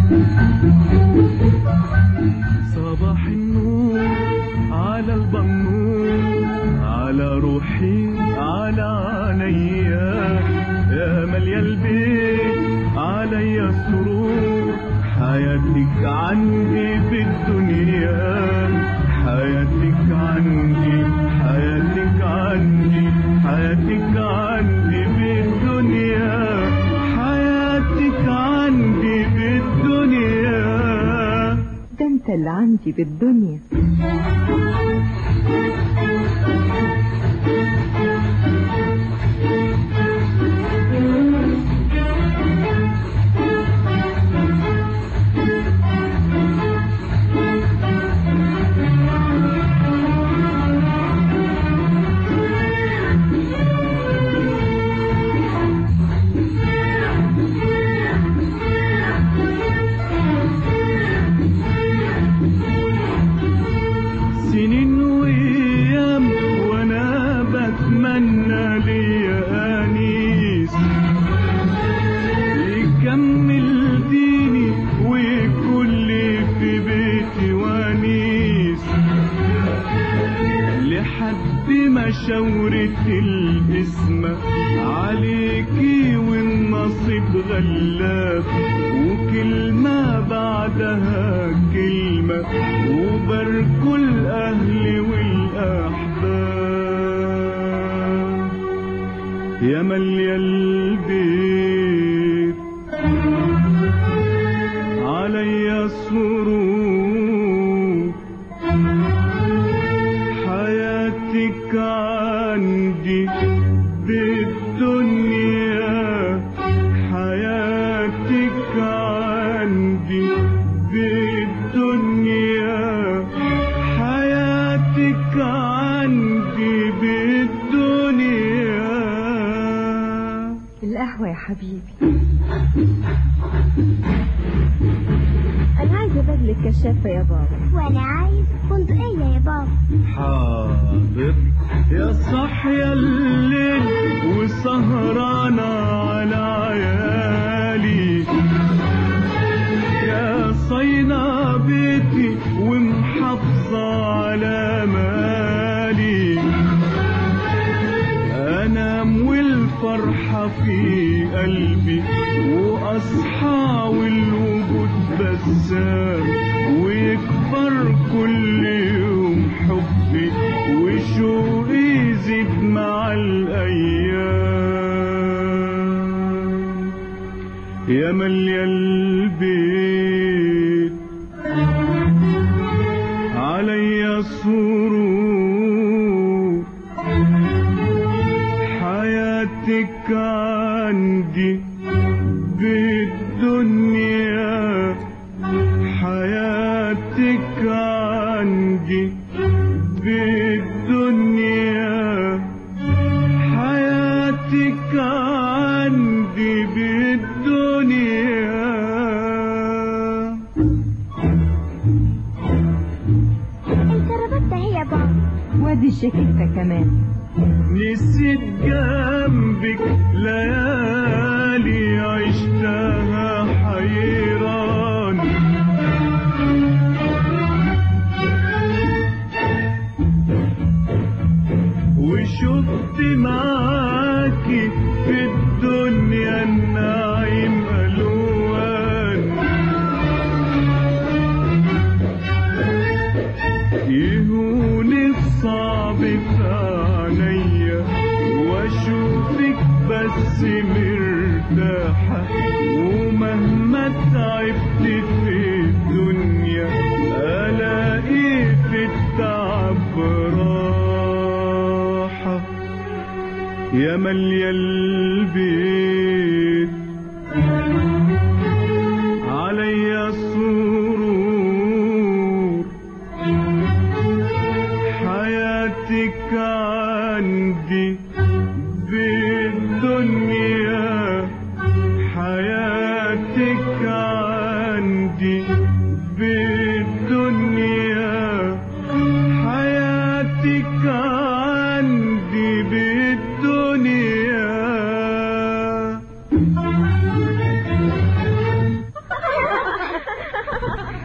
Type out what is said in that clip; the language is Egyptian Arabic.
صباح النور على البنور على روحي على عينيا يا مالية البيت عليا السرور حياتك عندي في الدنيا حياتك عندي حياتك عندي حياتك عندي في الدنيا حياتك عندي في الدنيا ده انت اللي عندي بالدنيا سنين وايام وانا بتمنى ليا انيس يكمل ديني وكل في بيتي ونيس لحد ما شاورت الاسم عليكي والنصيب غلاب وكلمة بعدها كلمة وباركوا الأهل والأحباب يا مالية البيت عليا سرور حياتك عندي بالدنيا حياتك عندي بالدنيا حياتك عندي بالدنيا القهوة يا حبيبي أنا عايزة بدلة كشافة يا بابا وانا عايز بندقية يا بابا حاضر يا صحيا الليل وسهرانة على عيالي يا صينا بيتي ومحافظة على مالي انام والفرحة في قلبي واصحى والوجود بسام ويكبر كل يوم حبي وشوقي يزيد مع الايام يا مالية البيت عليا سرور حياتك عندي بالدنيا حياتك عندي بالدنيا حياتك عندي بالدنيا الكرافته هي يا بابا وادي الشكيكة كمان نسيت جنبك ليالي عشتها حيران وشفت معاكي في الدنيا النعيم ألوان يهون الصعب في عينيا واشوفك بس مرتاحة ومهما تعبت في الدنيا الاقي في التعب راحة يا مالية البيت